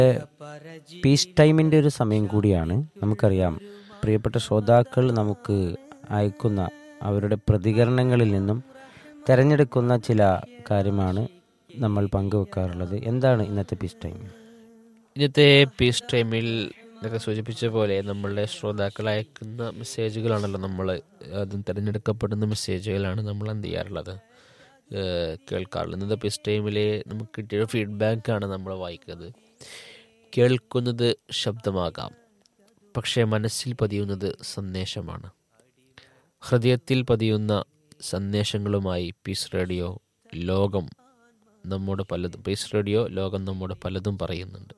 piece ടൈമിൻ്റെ ഒരു സമയം കൂടിയാണ് നമുക്കറിയാം പ്രിയപ്പെട്ട ശ്രോതാക്കൾ നമുക്ക് അയക്കുന്ന അവരുടെ പ്രതികരണങ്ങളിൽ നിന്നും തിരഞ്ഞെടുക്കുന്ന ചില കാര്യമാണ് നമ്മൾ പങ്കുവെക്കാറുള്ളത് എന്താണ് ഇന്നത്തെ പീസ് ടൈം ഇന്നത്തെ പീസ് ടൈമിൽ നേരത്തെ സൂചിപ്പിച്ച പോലെ നമ്മളുടെ ശ്രോതാക്കൾ അയക്കുന്ന മെസ്സേജുകളാണല്ലോ നമ്മൾ അതും തിരഞ്ഞെടുക്കപ്പെടുന്ന മെസ്സേജുകളാണ് നമ്മൾ എന്ത് ചെയ്യാറുള്ളത് ഏഹ് കേൾക്കാറുള്ളത് ഇന്നത്തെ പീസ് ടൈമിൽ നമുക്ക് കിട്ടിയ ഫീഡ്ബാക്കാണ് നമ്മൾ വായിക്കുന്നത് കേൾക്കുന്നത് ശബ്ദമാകാം പക്ഷേ മനസ്സിൽ പതിയുന്നത് സന്ദേശമാണ് ഹൃദയത്തിൽ പതിയുന്ന സന്ദേശങ്ങളുമായി പീസ് റേഡിയോ ലോകം നമ്മോട് പലതും പീസ് റേഡിയോ ലോകം നമ്മോട് പലതും പറയുന്നുണ്ട്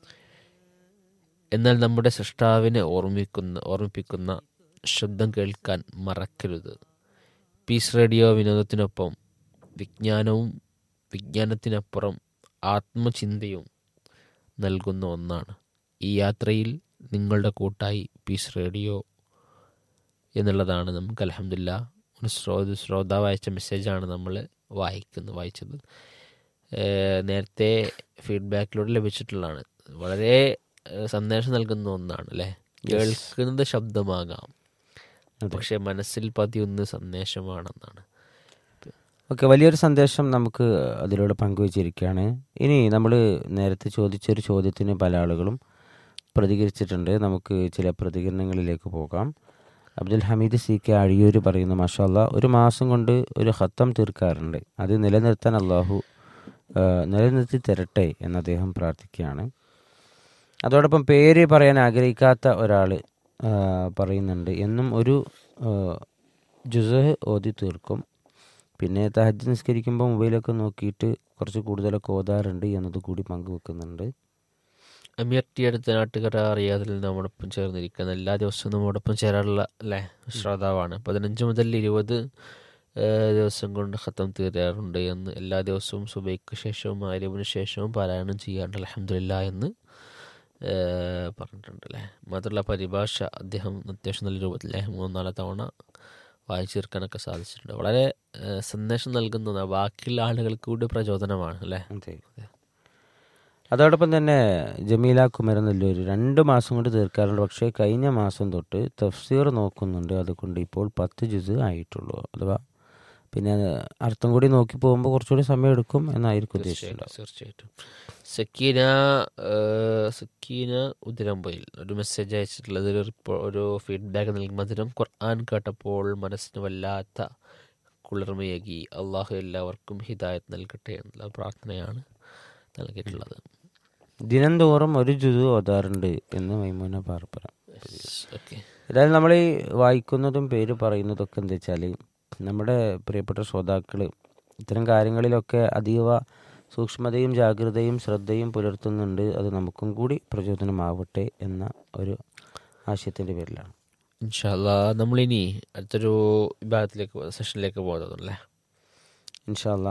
എന്നാൽ നമ്മുടെ സൃഷ്ടാവിനെ ഓർമ്മിക്കുന്ന ഓർമ്മിപ്പിക്കുന്ന ശബ്ദം കേൾക്കാൻ മറക്കരുത് പീസ് റേഡിയോ വിനോദത്തിനൊപ്പം വിജ്ഞാനവും വിജ്ഞാനത്തിനപ്പുറം ആത്മചിന്തയും നൽകുന്ന ഒന്നാണ് ഈ യാത്രയിൽ നിങ്ങളുടെ കൂട്ടായി പീസ് റേഡിയോ എന്നുള്ളതാണ് നമുക്ക് അലഹമില്ല ഒരു ശ്രോത ശ്രോതാവ് അയച്ച മെസ്സേജാണ് നമ്മൾ വായിക്കുന്നത് വായിച്ചത് ഏഹ് നേരത്തെ ഫീഡ്ബാക്കിലൂടെ ലഭിച്ചിട്ടുള്ളതാണ് വളരെ ഏഹ് സന്ദേശം നൽകുന്ന ഒന്നാണ് അല്ലേ കേൾക്കുന്നത് ശബ്ദമാകാം പക്ഷെ മനസ്സിൽ പതിയുന്ന സന്ദേശമാണെന്നാണ് ഓക്കെ വലിയൊരു സന്ദേശം നമുക്ക് അതിലൂടെ പങ്കുവച്ചിരിക്കുകയാണ് ഇനി നമ്മൾ നേരത്തെ ചോദിച്ചൊരു ചോദ്യത്തിന് പല ആളുകളും പ്രതികരിച്ചിട്ടുണ്ട് നമുക്ക് ചില പ്രതികരണങ്ങളിലേക്ക് പോകാം അബ്ദുൽ ഹമീദ് സി കെ അഴിയൂർ പറയുന്നു മാഷാല്ല ഒരു മാസം കൊണ്ട് ഒരു ഹത്തം തീർക്കാറുണ്ട് അത് നിലനിർത്താൻ അള്ളാഹു ആ, നിലനിർത്തി തരട്ടെ എന്ന് അദ്ദേഹം പ്രാർത്ഥിക്കുകയാണ് അതോടൊപ്പം പേര് പറയാൻ ആഗ്രഹിക്കാത്ത ഒരാൾ പറയുന്നുണ്ട് എന്നും ഒരു ജുസഹ് ഓതി തീർക്കും പിന്നെ തഹജ് നിസ്കരിക്കുമ്പോൾ മൊബൈലൊക്കെ നോക്കിയിട്ട് കുറച്ച് കൂടുതലൊക്കെ ഓതാറുണ്ട് എന്നത് കൂടി പങ്കുവെക്കുന്നുണ്ട് അമീർ ടി അടുത്ത നാട്ടുകാർ അറിയാതിൽ നമ്മോടൊപ്പം ചേർന്നിരിക്കുന്ന എല്ലാ ദിവസവും നമ്മോടൊപ്പം ചേരാറുള്ള അല്ലേ ശ്രോതാവാണ് പതിനഞ്ച് മുതൽ ഇരുപത് ഏഹ്, ദിവസം കൊണ്ട് ഖത്തം തീരാറുണ്ട് എന്ന് എല്ലാ ദിവസവും സുബൈക്ക് ശേഷവും ആര്യവിന് ശേഷവും പാരായണം ചെയ്യാറുണ്ട് അലഹമില്ല എന്ന് ഏഹ്, പറഞ്ഞിട്ടുണ്ട് അല്ലേ മാത്രമല്ല പരിഭാഷ അദ്ദേഹം അത്യാവശ്യം നല്ല രൂപത്തിൽ അല്ലേ മൂന്നാല് തവണ വായിച്ചു തീർക്കാനൊക്കെ സാധിച്ചിട്ടുണ്ട് വളരെ ഏഹ്, സന്ദേശം നൽകുന്ന ബാക്കിയുള്ള ആളുകൾക്ക് കൂടി പ്രചോദനമാണ് അല്ലേ അതെ അതോടൊപ്പം തന്നെ ജമീല കുമരനെല്ലൂർ രണ്ട് മാസം കൊണ്ട് തീർക്കാറുണ്ട് പക്ഷേ കഴിഞ്ഞ മാസം തൊട്ട് തഫ്സീർ നോക്കുന്നുണ്ട് അതുകൊണ്ട് ഇപ്പോൾ പത്ത് ജുസ് ആയിട്ടുള്ളൂ അഥവാ പിന്നെ അർത്ഥം കൂടി നോക്കി പോകുമ്പോൾ കുറച്ചുകൂടി സമയം എടുക്കും എന്നായിരിക്കും ഉദ്ദേശിച്ചിട്ടുണ്ടാവും തീർച്ചയായിട്ടും സക്കീന ഏഹ്, സക്കീന ഉദിരമ്പയിൽ ഒരു മെസ്സേജ് അയച്ചിട്ടുള്ളത് ഒരു റിപ്പോ ഒരു ഫീഡ്ബാക്ക് നൽകി മധുരം ഖുർആൻ കേട്ടപ്പോൾ മനസ്സിന് വല്ലാത്ത കുളിർമയേകി അള്ളാഹു എല്ലാവർക്കും ഹിദായത്ത് നൽകട്ടെ എന്നുള്ള പ്രാർത്ഥനയാണ് നൽകിയിട്ടുള്ളത് ദിനംതോറും ഒരു ജുസ് ഓതാറുണ്ട് എന്ന് മൈമൂന പാർപ്പറ ഓക്കെ ഏതായാലും നമ്മൾ ഈ വായിക്കുന്നതും പേര് പറയുന്നതൊക്കെ എന്താ വെച്ചാൽ നമ്മുടെ പ്രിയപ്പെട്ട ശ്രോതാക്കൾ ഇത്തരം കാര്യങ്ങളിലൊക്കെ അതീവ സൂക്ഷ്മതയും ജാഗ്രതയും ശ്രദ്ധയും പുലർത്തുന്നുണ്ട് അത് നമുക്കും കൂടി പ്രചോദനമാവട്ടെ എന്ന ഒരു ആശയത്തിൻ്റെ പേരിലാണ് ഇൻഷാല്ല നമ്മളിനി അടുത്തൊരു വിഭാഗത്തിലേക്ക് സെഷനിലേക്ക് പോകുന്നതല്ലേ ഇൻഷാല്ല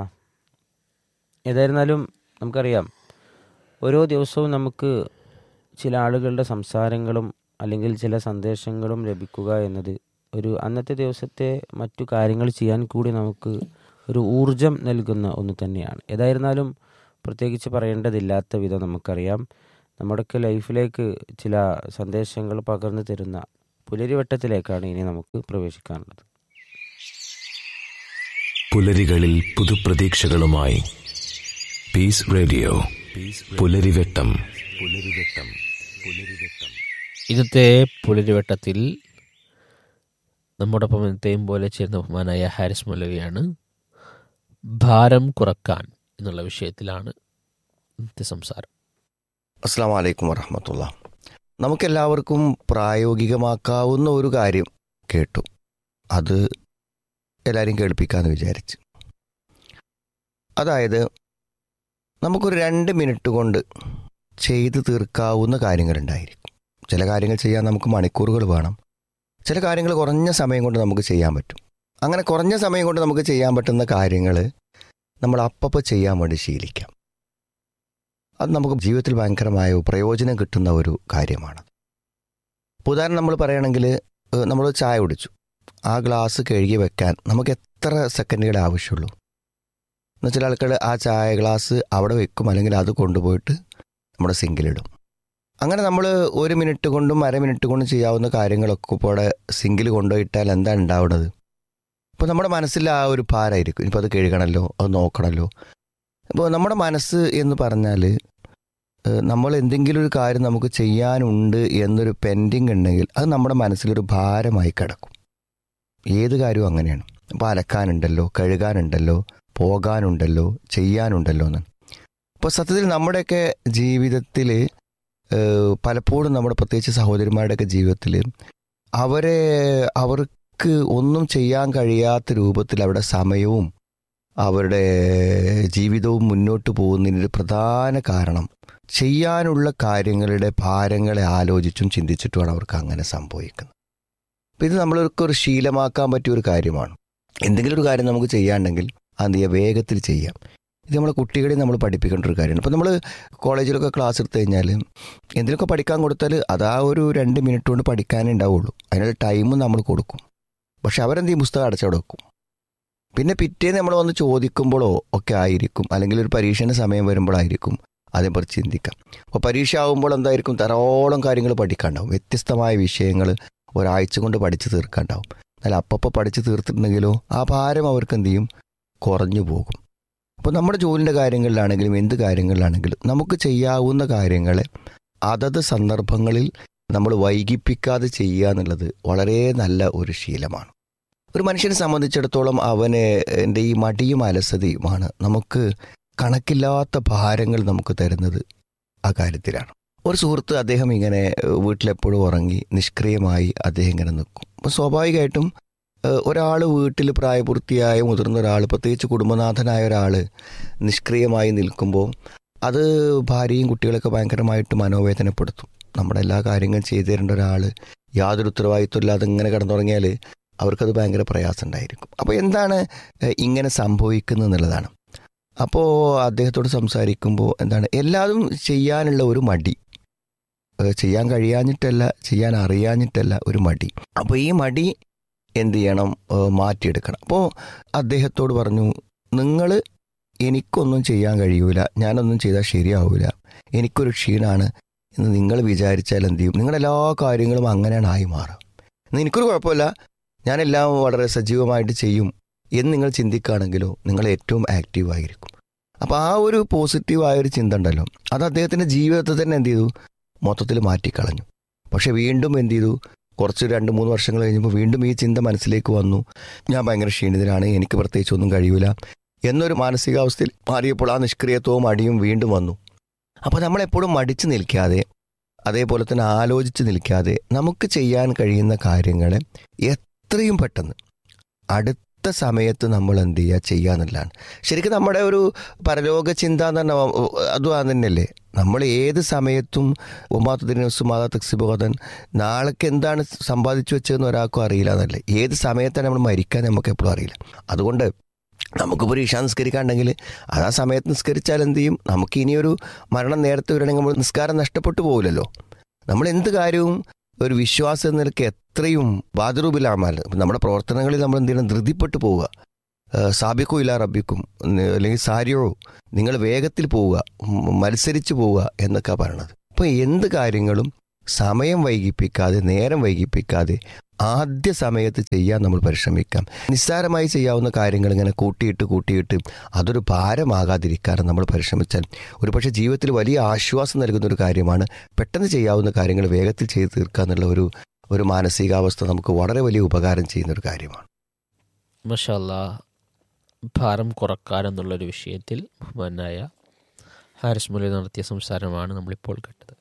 ഏതായിരുന്നാലും നമുക്കറിയാം ഓരോ ദിവസവും നമുക്ക് ചില ആളുകളുടെ സംസാരങ്ങളും അല്ലെങ്കിൽ ചില സന്ദേശങ്ങളും ലഭിക്കുക എന്നത് ഒരു അന്നത്തെ ദിവസത്തെ മറ്റു കാര്യങ്ങൾ ചെയ്യാൻ കൂടി നമുക്ക് ഒരു ഊർജം നൽകുന്ന ഒന്ന് തന്നെയാണ് ഏതായിരുന്നാലും പ്രത്യേകിച്ച് പറയേണ്ടതില്ലാത്ത വിധം നമുക്കറിയാം നമ്മുടെയൊക്കെ ലൈഫിലേക്ക് ചില സന്ദേശങ്ങൾ പകർന്നു തരുന്ന പുലരിവട്ടത്തിലേക്കാണ് ഇനി നമുക്ക് പ്രവേശിക്കാനുള്ളത് പുലരികളിൽ പുതുപ്രതീക്ഷകളുമായി പീസ് റേഡിയോ പുലരിവെട്ടം പുലരിവെട്ടം പുലരിവെട്ടം ഇന്നത്തെ പുലരിവട്ടത്തിൽ നമ്മോടൊപ്പം ഇന്നത്തെയും പോലെ ചേരുന്ന ബഹുമാനായ ഹാരിസ് മൗലവിയാണ് ഭാരം കുറക്കാൻ എന്നുള്ള വിഷയത്തിലാണ് ഇന്നത്തെ സംസാരം അസ്സാം വലൈക്കും വറഹമത്തുള്ള നമുക്കെല്ലാവർക്കും പ്രായോഗികമാക്കാവുന്ന ഒരു കാര്യം കേട്ടു അത് എല്ലാവരും കേൾപ്പിക്കാമെന്ന് വിചാരിച്ച് അതായത് നമുക്കൊരു രണ്ട് മിനിറ്റ് കൊണ്ട് ചെയ്തു തീർക്കാവുന്ന കാര്യങ്ങളുണ്ടായിരിക്കും ചില കാര്യങ്ങൾ ചെയ്യാൻ നമുക്ക് മണിക്കൂറുകൾ വേണം ചില കാര്യങ്ങൾ കുറഞ്ഞ സമയം കൊണ്ട് നമുക്ക് ചെയ്യാൻ പറ്റും അങ്ങനെ കുറഞ്ഞ സമയം കൊണ്ട് നമുക്ക് ചെയ്യാൻ പറ്റുന്ന കാര്യങ്ങൾ നമ്മൾ അപ്പപ്പോൾ ചെയ്യാൻ വേണ്ടി ശീലിക്കാം അത് നമുക്ക് ജീവിതത്തിൽ ഭയങ്കരമായ പ്രയോജനം കിട്ടുന്ന ഒരു കാര്യമാണ് ഇപ്പോൾ ഉദാഹരണം നമ്മൾ പറയുകയാണെങ്കിൽ നമ്മൾ ചായ കുടിച്ചു ആ ഗ്ലാസ് കഴുകി വെക്കാൻ നമുക്ക് എത്ര സെക്കൻഡുകളെ ആവശ്യമുള്ളൂ എന്നുവെച്ചാൽ ആൾക്കാർ ആ ചായ ഗ്ലാസ് അവിടെ വെക്കും അല്ലെങ്കിൽ അത് കൊണ്ടുപോയിട്ട് നമ്മുടെ സിങ്കിലിടും അങ്ങനെ നമ്മൾ ഒരു മിനിറ്റ് കൊണ്ടും അര മിനിറ്റ് കൊണ്ടും ചെയ്യാവുന്ന കാര്യങ്ങളൊക്കെ ഇപ്പോൾ സിങ്കിൽ കൊണ്ടുപോയിട്ടാൽ എന്താണ് ഉണ്ടാവുന്നത് ഇപ്പോൾ നമ്മുടെ മനസ്സിൽ ആ ഒരു ഭാരമായിരിക്കും ഇനിയിപ്പോൾ അത് കഴുകണമല്ലോ അത് നോക്കണമല്ലോ അപ്പോൾ നമ്മുടെ മനസ്സ് എന്ന് പറഞ്ഞാൽ ഏഹ്, നമ്മൾ എന്തെങ്കിലും ഒരു കാര്യം നമുക്ക് ചെയ്യാനുണ്ട് എന്നൊരു പെൻഡിങ് ഉണ്ടെങ്കിൽ അത് നമ്മുടെ മനസ്സിലൊരു ഭാരമായി കിടക്കും ഏത് കാര്യവും അങ്ങനെയാണ് അപ്പോൾ അലക്കാനുണ്ടല്ലോ കഴുകാനുണ്ടല്ലോ പോകാനുണ്ടല്ലോ ചെയ്യാനുണ്ടല്ലോ എന്ന് അപ്പോൾ സത്യത്തിൽ നമ്മുടെയൊക്കെ ജീവിതത്തിൽ പലപ്പോഴും നമ്മുടെ പ്രത്യേകിച്ച് സഹോദരിമാരുടെയൊക്കെ ജീവിതത്തിൽ അവരെ അവർക്ക് ഒന്നും ചെയ്യാൻ കഴിയാത്ത രൂപത്തിൽ അവരുടെ സമയവും അവരുടെ ജീവിതവും മുന്നോട്ട് പോകുന്നതിന് പ്രധാന കാരണം ചെയ്യാനുള്ള കാര്യങ്ങളുടെ ഭാരങ്ങളെ ആലോചിച്ചും ചിന്തിച്ചിട്ടുമാണ് അവർക്ക് അങ്ങനെ സംഭവിക്കുന്നത് അപ്പം ഇത് നമ്മൾക്ക് ഒരു ശീലമാക്കാൻ പറ്റിയ ഒരു കാര്യമാണ് എന്തെങ്കിലും ഒരു കാര്യം നമുക്ക് ചെയ്യാണ്ടെങ്കിൽ അത് ചെയ്യുക വേഗത്തിൽ ചെയ്യാം ഇത് നമ്മളെ കുട്ടികളെ നമ്മൾ പഠിപ്പിക്കേണ്ട ഒരു കാര്യമാണ് ഇപ്പം നമ്മൾ കോളേജിലൊക്കെ ക്ലാസ് എടുത്തു കഴിഞ്ഞാൽ എന്തെങ്കിലുമൊക്കെ പഠിക്കാൻ കൊടുത്താൽ അത് ആ ഒരു രണ്ട് മിനിറ്റ് കൊണ്ട് പഠിക്കാനേ ഉണ്ടാവുള്ളൂ അതിനുള്ള ടൈമും നമ്മൾ കൊടുക്കും പക്ഷെ അവരെന്ത് ചെയ്യും പുസ്തകം അടച്ചവിടെ വെക്കും പിന്നെ പിറ്റേന്ന് നമ്മൾ വന്ന് ചോദിക്കുമ്പോഴോ ഒക്കെ ആയിരിക്കും അല്ലെങ്കിൽ ഒരു പരീക്ഷയുടെ സമയം വരുമ്പോഴായിരിക്കും അതിനെക്കുറിച്ച് ചിന്തിക്കാം അപ്പോൾ പരീക്ഷ ആകുമ്പോൾ എന്തായിരിക്കും ധാരാളം കാര്യങ്ങൾ പഠിക്കാണ്ടാവും വ്യത്യസ്തമായ വിഷയങ്ങൾ ഒരാഴ്ച കൊണ്ട് പഠിച്ച് തീർക്കാണ്ടാവും എന്നാൽ അപ്പപ്പോൾ പഠിച്ച് തീർത്തിട്ടുണ്ടെങ്കിലോ ആ ഭാരം അവർക്ക് എന്ത് ചെയ്യും കുറഞ്ഞു പോകും അപ്പോൾ നമ്മുടെ ജോലിൻ്റെ കാര്യങ്ങളിലാണെങ്കിലും എന്ത് കാര്യങ്ങളിലാണെങ്കിലും നമുക്ക് ചെയ്യാവുന്ന കാര്യങ്ങളെ അതത് സന്ദർഭങ്ങളിൽ നമ്മൾ വൈകിപ്പിക്കാതെ ചെയ്യുക എന്നുള്ളത് വളരെ നല്ല ഒരു ശീലമാണ് ഒരു മനുഷ്യനെ സംബന്ധിച്ചിടത്തോളം അവന് എൻ്റെ ഈ മടിയും അലസതയുമാണ് നമുക്ക് കണക്കില്ലാത്ത ഭാരങ്ങൾ നമുക്ക് തരുന്നത് ആ കാര്യത്തിലാണ് ഒരു സുഹൃത്ത് അദ്ദേഹം ഇങ്ങനെ ഏഹ്, വീട്ടിലെപ്പോഴും ഉറങ്ങി നിഷ്ക്രിയമായി അദ്ദേഹം ഇങ്ങനെ നിൽക്കും അപ്പോൾ സ്വാഭാവികമായിട്ടും ഒരാൾ വീട്ടിൽ പ്രായപൂർത്തിയായ മുതിർന്ന ഒരാൾ പ്രത്യേകിച്ച് കുടുംബനാഥനായ ഒരാൾ നിഷ്ക്രിയമായി നിൽക്കുമ്പോൾ അത് ഭാര്യയും കുട്ടികളൊക്കെ ഭയങ്കരമായിട്ട് മനോവേദനപ്പെടുത്തും നമ്മുടെ എല്ലാ കാര്യങ്ങളും ചെയ്തു തരേണ്ട ഒരാൾ യാതൊരു ഉത്തരവാദിത്വം ഇല്ലാതെ ഇങ്ങനെ കിടന്നുറങ്ങിയാൽ അവർക്കത് ഭയങ്കര പ്രയാസം ഉണ്ടായിരിക്കും അപ്പോൾ എന്താണ് ഏഹ്, ഇങ്ങനെ സംഭവിക്കുന്നത് എന്നുള്ളതാണ് അപ്പോൾ അദ്ദേഹത്തോട് സംസാരിക്കുമ്പോൾ എന്താണ് എല്ലാതും ചെയ്യാനുള്ള ഒരു മടി ഏഹ്, ചെയ്യാൻ കഴിയാഞ്ഞിട്ടല്ല ചെയ്യാൻ അറിയാഞ്ഞിട്ടല്ല ഒരു മടി അപ്പോൾ ഈ മടി എന്ത് ചെയ്യണം ഏഹ്, മാറ്റിയെടുക്കണം അപ്പോൾ അദ്ദേഹത്തോട് പറഞ്ഞു നിങ്ങൾ എനിക്കൊന്നും ചെയ്യാൻ കഴിയൂല ഞാനൊന്നും ചെയ്താൽ ശരിയാവില്ല എനിക്കൊരു ക്ഷീണാണ് എന്ന് നിങ്ങൾ വിചാരിച്ചാൽ എന്ത് ചെയ്യും നിങ്ങളുടെ എല്ലാ കാര്യങ്ങളും അങ്ങനെയാണ് ആയി മാറുക ഇന്ന് എനിക്കൊരു കുഴപ്പമില്ല ഞാനെല്ലാം വളരെ സജീവമായിട്ട് ചെയ്യും എന്ന് നിങ്ങൾ ചിന്തിക്കുകയാണെങ്കിലോ നിങ്ങൾ ഏറ്റവും ആക്റ്റീവ് ആയിരിക്കും അപ്പോൾ ആ ഒരു പോസിറ്റീവായ ഒരു ചിന്ത ഉണ്ടല്ലോ അത് അദ്ദേഹത്തിൻ്റെ ജീവിതത്തെ തന്നെ എന്ത് ചെയ്തു മൊത്തത്തിൽ മാറ്റിക്കളഞ്ഞു പക്ഷെ വീണ്ടും എന്ത് ചെയ്തു കുറച്ച് രണ്ട് മൂന്ന് വർഷങ്ങൾ കഴിഞ്ഞപ്പോൾ വീണ്ടും ഈ ചിന്ത മനസ്സിലേക്ക് വന്നു ഞാൻ ഭയങ്കര ക്ഷീണിതനാണ് എനിക്ക് പ്രത്യേകിച്ച് ഒന്നും കഴിയൂല എന്നൊരു മാനസികാവസ്ഥയിൽ മാറിയപ്പോൾ ആ നിഷ്ക്രിയത്വവും അടിയും വീണ്ടും വന്നു അപ്പോൾ നമ്മളെപ്പോഴും മടിച്ചു നിൽക്കാതെ അതേപോലെ തന്നെ ആലോചിച്ച് നിൽക്കാതെ നമുക്ക് ചെയ്യാൻ കഴിയുന്ന കാര്യങ്ങളെ എത്രയും പെട്ടെന്ന് അടുത്ത സമയത്ത് നമ്മൾ എന്ത് ചെയ്യുക ചെയ്യാന്നുള്ളതാണ് ശരിക്കും നമ്മുടെ ഒരു പരലോക ചിന്ത എന്ന് പറഞ്ഞാൽ അതും അത് തന്നെയല്ലേ നമ്മൾ ഏത് സമയത്തും ഒമാത്തതിന് സുമാത തക്സിബോധൻ നാളേക്ക് എന്താണ് സമ്പാദിച്ചു വെച്ചതെന്ന് ഒരാൾക്കും അറിയില്ല എന്നല്ലേ ഏത് സമയത്താണ് നമ്മൾ മരിക്കാൻ നമുക്ക് എപ്പോഴും അറിയില്ല അതുകൊണ്ട് നമുക്കിപ്പോൾ ഒരു ഇഷ നിസ്കരിക്കാണ്ടെങ്കിൽ അത് ആ സമയത്ത് നിസ്കരിച്ചാൽ എന്ത് ചെയ്യും നമുക്ക് ഇനിയൊരു മരണം നേരത്തെ വരണമെങ്കിൽ നമ്മൾ നിസ്കാരം നഷ്ടപ്പെട്ടു പോകില്ലല്ലോ നമ്മൾ എന്ത് കാര്യവും ഒരു വിശ്വാസം എന്ന നിലയ്ക്ക് എത്രയും ബാദറൂബിലാമാൽ നമ്മുടെ പ്രവർത്തനങ്ങളിൽ നമ്മൾ എന്ത് ചെയ്യണം ധൃതിപ്പെട്ടു പോവുക ഏഹ് സാബിക്കോ ഇല്ല റബ്ബിക്കും ന- അല്ലെങ്കിൽ സാരിയോ നിങ്ങൾ വേഗത്തിൽ പോവുക ഉം, മത്സരിച്ച് പോവുക എന്നൊക്കെ പറയണത് അപ്പോൾ എന്ത് കാര്യങ്ങളും സമയം വൈകിപ്പിക്കാതെ നേരം വൈകിപ്പിക്കാതെ ആദ്യ സമയത്ത് ചെയ്യാൻ നമ്മൾ പരിശ്രമിക്കാം നിസ്സാരമായി ചെയ്യാവുന്ന കാര്യങ്ങൾ ഇങ്ങനെ കൂട്ടിയിട്ട് കൂട്ടിയിട്ട് അതൊരു ഭാരമാകാതിരിക്കാൻ നമ്മൾ പരിശ്രമിച്ചാൽ ഒരുപക്ഷെ ജീവിതത്തിൽ വലിയ ആശ്വാസം നൽകുന്ന ഒരു കാര്യമാണ് പെട്ടെന്ന് ചെയ്യാവുന്ന കാര്യങ്ങൾ വേഗത്തിൽ ചെയ്ത് തീർക്കുക എന്നുള്ള ഒരു ഒരു മാനസികാവസ്ഥ നമുക്ക് വളരെ വലിയ ഉപകാരം ചെയ്യുന്ന ഒരു കാര്യമാണ് മഷാല്ല ഭാരം കുറക്കാൻ എന്നുള്ളൊരു വിഷയത്തിൽ ബഹുമാനായ ഹാരിസ് മുലി നടത്തിയ സംസാരമാണ് നമ്മളിപ്പോൾ കേട്ടത്